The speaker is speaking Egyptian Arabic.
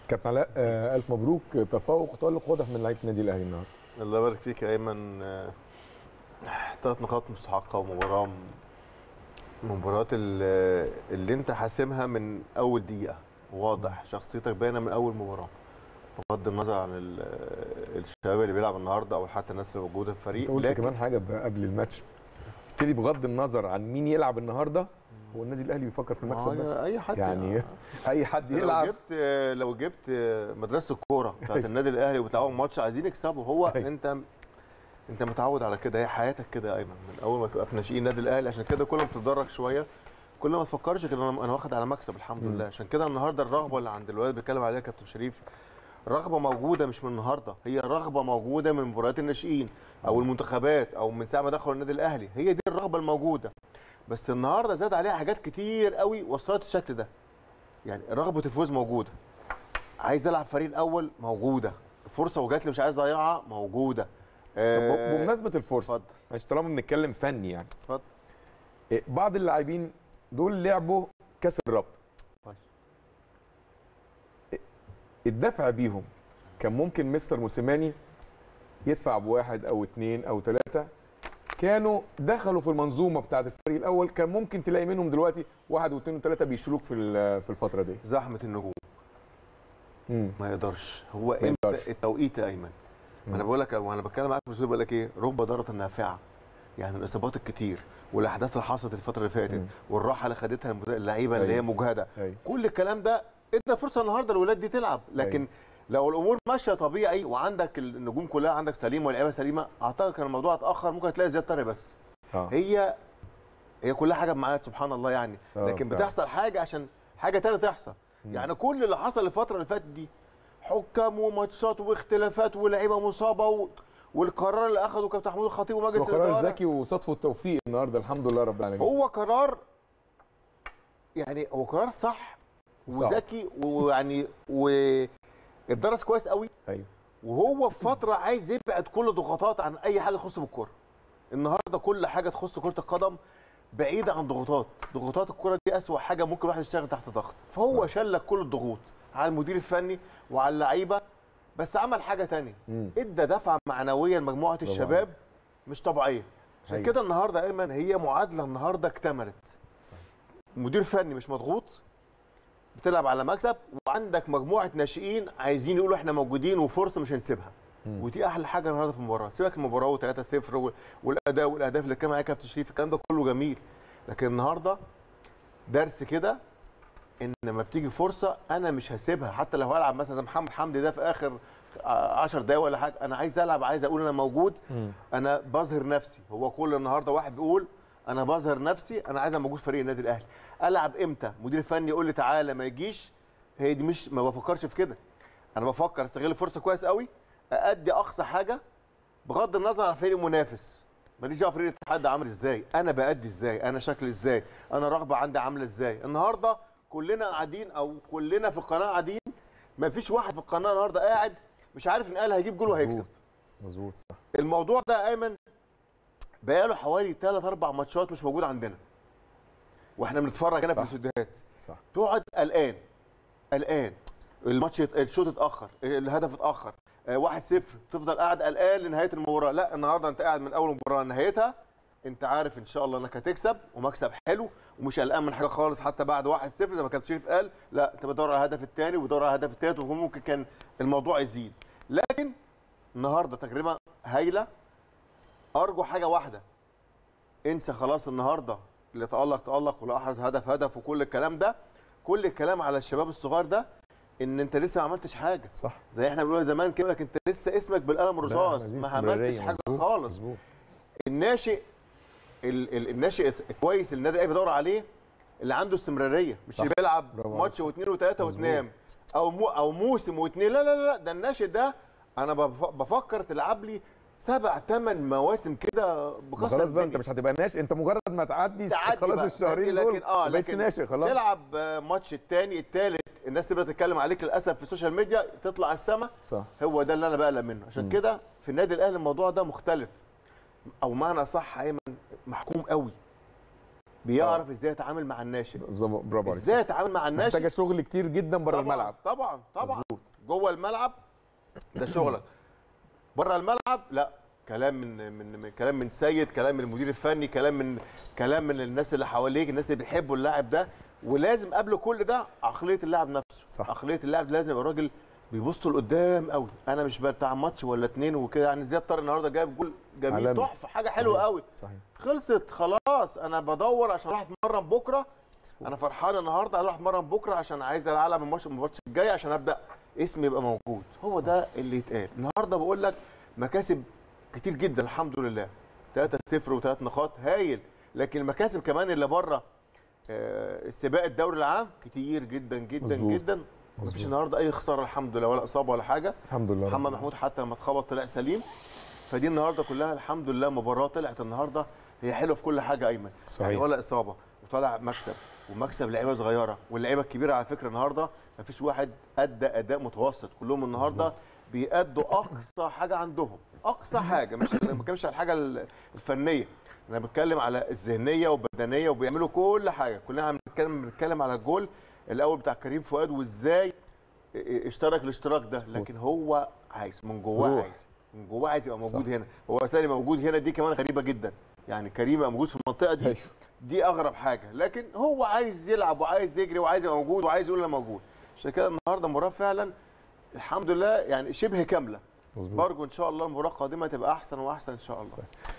كابتن علاء آه، الف مبروك تفوق وتالق واضح من لعيبه النادي الاهلي النهارده الله يبارك فيك يا ايمن آه، ثلاث نقاط مستحقه ومباراه م- من المباريات ال- اللي انت حاسمها من اول دقيقه واضح شخصيتك باينه من اول مباراه بغض النظر عن ال- الشباب اللي بيلعب النهارده او حتى الناس اللي موجوده في الفريق انت قلت كمان حاجه ب- قبل الماتش قلت لي بغض النظر عن مين يلعب النهارده هو النادي الاهلي بيفكر في المكسب آه، بس اي حد يعني اي حد لو يلعب جبت لو جبت مدرسه الكوره بتاعت النادي الاهلي وبتلعبوا ماتش عايزين يكسبوا هو أيوة. انت انت متعود على كده هي حياتك كده يا ايمن من اول ما تبقى في ناشئين النادي الاهلي عشان كده كل ما بتتدرج شويه كل ما تفكرش غير انا أنا واخد على مكسب الحمد مم. لله عشان كده النهارده الرغبه اللي عند الولاد بيتكلم عليها كابتن شريف رغبه موجوده مش من النهارده هي رغبه موجوده من مباريات الناشئين او المنتخبات او من ساعه ما دخلوا النادي الاهلي هي دي الرغبه الموجوده بس النهارده زاد عليها حاجات كتير قوي وصلت الشكل ده يعني رغبه الفوز موجوده عايز العب فريق الاول موجوده فرصه وجات لي مش عايز اضيعها موجوده طب آه، بمناسبه الفرصه اتفضل مش طالما بنتكلم فني يعني اتفضل إيه، بعض اللاعبين دول لعبوا كاس الرابطه كويس. الدفع بيهم كان ممكن مستر موسيماني يدفع بواحد او اتنين او ثلاثه كانوا دخلوا في المنظومه بتاعت الفريق الاول كان ممكن تلاقي منهم دلوقتي واحد واثنين وثلاثه بيشيلوك في ال- في الفتره دي زحمه النجوم مم. ما يقدرش هو ما امتى يقدرش. التوقيت يا ايمن ما انا مم. بقول لك وانا بتكلم معاك في الأسلوب بقول لك ايه رب ضاره نافعه يعني الاصابات الكتير والاحداث اللي حصلت الفتره اللي فاتت مم. والراحه اللي خدتها المد- اللعيبه اللي هي أيوة. مجهده أيوة. كل الكلام ده ادى فرصه النهارده للولاد دي تلعب لكن أيوة. لو الامور ماشيه طبيعي وعندك النجوم كلها عندك سليمه واللعيبه سليمه اعتقد كان الموضوع اتاخر ممكن تلاقي زياد طارق بس اه هي هي كلها حاجه بميعاد سبحان الله يعني آه، لكن فعلا. بتحصل حاجه عشان حاجه تانية تحصل مم. يعني كل اللي حصل الفتره اللي فاتت دي حكام وماتشات واختلافات ولاعيبه مصابه و... والقرار اللي اخده كابتن محمود الخطيب بس ومجلس هو قرار الاداره ذكي وصدفه التوفيق النهارده الحمد لله رب العالمين هو قرار يعني هو قرار صح صعب. وذكي ويعني واتدرس كويس قوي ايوه وهو في فتره عايز يبعد كل ضغوطات عن اي حاجه تخص بالكوره النهارده كل حاجه تخص كره القدم بعيده عن ضغوطات ضغوطات الكره دي اسوأ حاجه ممكن الواحد يشتغل تحت ضغط فهو صح. شال لك كل الضغوط على المدير الفني وعلى اللعيبه بس عمل حاجه تانية مم. ادى دفعه معنويه لمجموعه برافو الشباب مش طبيعيه عشان أيوة. كده النهارده ايمن هي معادله النهارده اكتملت مدير فني مش مضغوط بتلعب على مكسب وعندك مجموعه ناشئين عايزين يقولوا احنا موجودين وفرصه مش هنسيبها مم. ودي احلى حاجه النهارده في المباراه سيبك من المباراه و3-0 وال- والاداء والاهداف اللي كان معاك كابتن شريف الكلام ده كله جميل لكن النهارده درس كده ان لما بتيجي فرصه انا مش هسيبها حتى لو هلعب مثلا زي محمد حمدي ده في اخر 10 دقايق ولا حاجه انا عايز العب عايز اقول انا موجود مم. انا بظهر نفسي هو كل النهارده واحد بيقول انا بظهر نفسي انا عايز أبقى موجود في فريق النادي الاهلي العب امتى مدير فني يقول لي تعالى ما يجيش هي دي مش ما بفكرش في كده انا بفكر استغل الفرصه كويس قوي ادي اقصى حاجه بغض النظر عن الفريق المنافس ماليش دعوه فريق الاتحاد ده عامل ازاي انا بادي ازاي انا شكلي ازاي انا الرغبه عندي عامله ازاي النهارده كلنا قاعدين او كلنا في القناه قاعدين ما فيش واحد في القناه النهارده قاعد مش عارف ان الاهلي هيجيب جول وهيكسب مظبوط. مظبوط صح الموضوع ده يا ايمن بقاله حوالي 3 4 ماتشات مش موجود عندنا واحنا بنتفرج هنا في صح. الاستوديوهات صح تقعد قلقان قلقان الماتش يت- الشوط اتاخر الهدف اتاخر آه، 1-0 تفضل قاعد قلقان لنهايه المباراه لا النهارده انت قاعد من اول مباراه لنهايتها انت عارف ان شاء الله انك هتكسب ومكسب حلو ومش قلقان من حاجه خالص حتى بعد 1-0 زي ما كابتن شريف قال لا انت بتدور على الهدف الثاني وبتدور على الهدف الثالث وممكن كان الموضوع يزيد لكن النهارده تجربه هايله ارجو حاجه واحده انسى خلاص النهارده اللي تالق تالق واللي احرز هدف هدف وكل الكلام ده كل الكلام على الشباب الصغير ده ان انت لسه ما عملتش حاجه صح زي احنا بنقول زمان كده لك انت لسه اسمك بالقلم لا، الرصاص عايزين ما استمرارية، عملتش حاجه مظبوط، خالص مظبوط الناشئ ال ال الناشئ الكويس اللي النادي الاهلي بيدور عليه اللي عنده استمراريه مش صح. اللي بيلعب برافو ماتش عليك. واثنين وثلاثه مظبوط. وتنام او مو او موسم واثنين لا لا لا ده الناشئ ده انا بف- بفكر تلعب لي سبع ثمان مواسم كده ما بكسر خلاص بقى انت الدنيا. مش هتبقى ناشئ انت مجرد ما تعدي تعدي خلاص بقى. الشهرين لكن دول اه ما بقتش لكن ناشئ خلاص تلعب آه، ماتش الثاني الثالث الناس تبدا تتكلم عليك للاسف في السوشيال ميديا تطلع السما صح هو ده اللي انا بقلق منه عشان مم. كده في النادي الاهلي الموضوع ده مختلف او معنى صح ايمن محكوم قوي بيعرف ازاي يتعامل مع الناشئ بالظبط، برافو عليك ازاي يتعامل مع الناشئ محتاجه شغل كتير جدا بره طبعاً، الملعب طبعا طبعا مظبوط. جوه الملعب ده شغلك بره الملعب لا كلام من من من- كلام من سيد كلام من المدير الفني كلام من كلام من الناس اللي حواليك الناس اللي بيحبوا اللاعب ده ولازم قبل كل ده عقليه اللاعب نفسه صح. عقليه اللاعب لازم يبقى الراجل بيبص لقدام قوي انا مش بتاع ماتش ولا اتنين وكده يعني زياد طارق النهارده جايب جول جميل عالمي. تحفه حاجه حلوه قوي صحيح خلصت خلاص انا بدور عشان اروح اتمرن بكره انا فرحان النهارده اروح اتمرن بكره عشان عايز العب الماتش الماتش الجاي عشان ابدا اسمي يبقى موجود هو ده اللي يتقال النهارده بقول لك مكاسب كتير جدا الحمد لله 3 0 وثلاث نقاط هايل لكن المكاسب كمان اللي بره آه، السباق الدوري العام كتير جدا جدا مظبوط. جدا مفيش مظبوط. النهارده اي خساره الحمد لله ولا اصابه ولا حاجه الحمد لله محمد محمود حتى لما اتخبط طلع سليم فدي النهارده كلها الحمد لله مباراه طلعت النهارده هي حلوه في كل حاجه ايمن صحيح. يعني ولا اصابه وطلع مكسب ومكسب لعيبه صغيره واللعيبه الكبيره على فكره النهارده ما فيش واحد ادى اداء متوسط كلهم النهارده بيأدوا اقصى حاجه عندهم اقصى حاجه مش انا ما بتكلمش على الحاجه ال- الفنيه انا بتكلم على الذهنيه والبدنيه وبيعملوا كل حاجه كلنا بنتكلم بنتكلم على الجول الاول بتاع كريم فؤاد وازاي اشترك الاشتراك ده لكن هو عايز من جواه روح. عايز من جواه عايز يبقى موجود صح. هنا هو اساسا يبقى موجود هنا دي كمان غريبه جدا يعني كريم يبقى موجود في المنطقه دي أيوه. دي اغرب حاجه لكن هو عايز يلعب وعايز يجري وعايز يبقى موجود وعايز يقول انا موجود عشان كده النهارده المباراه فعلا الحمد لله يعني شبه كامله مظبوط برجو ان شاء الله المباراه القادمه تبقى احسن واحسن ان شاء الله صح.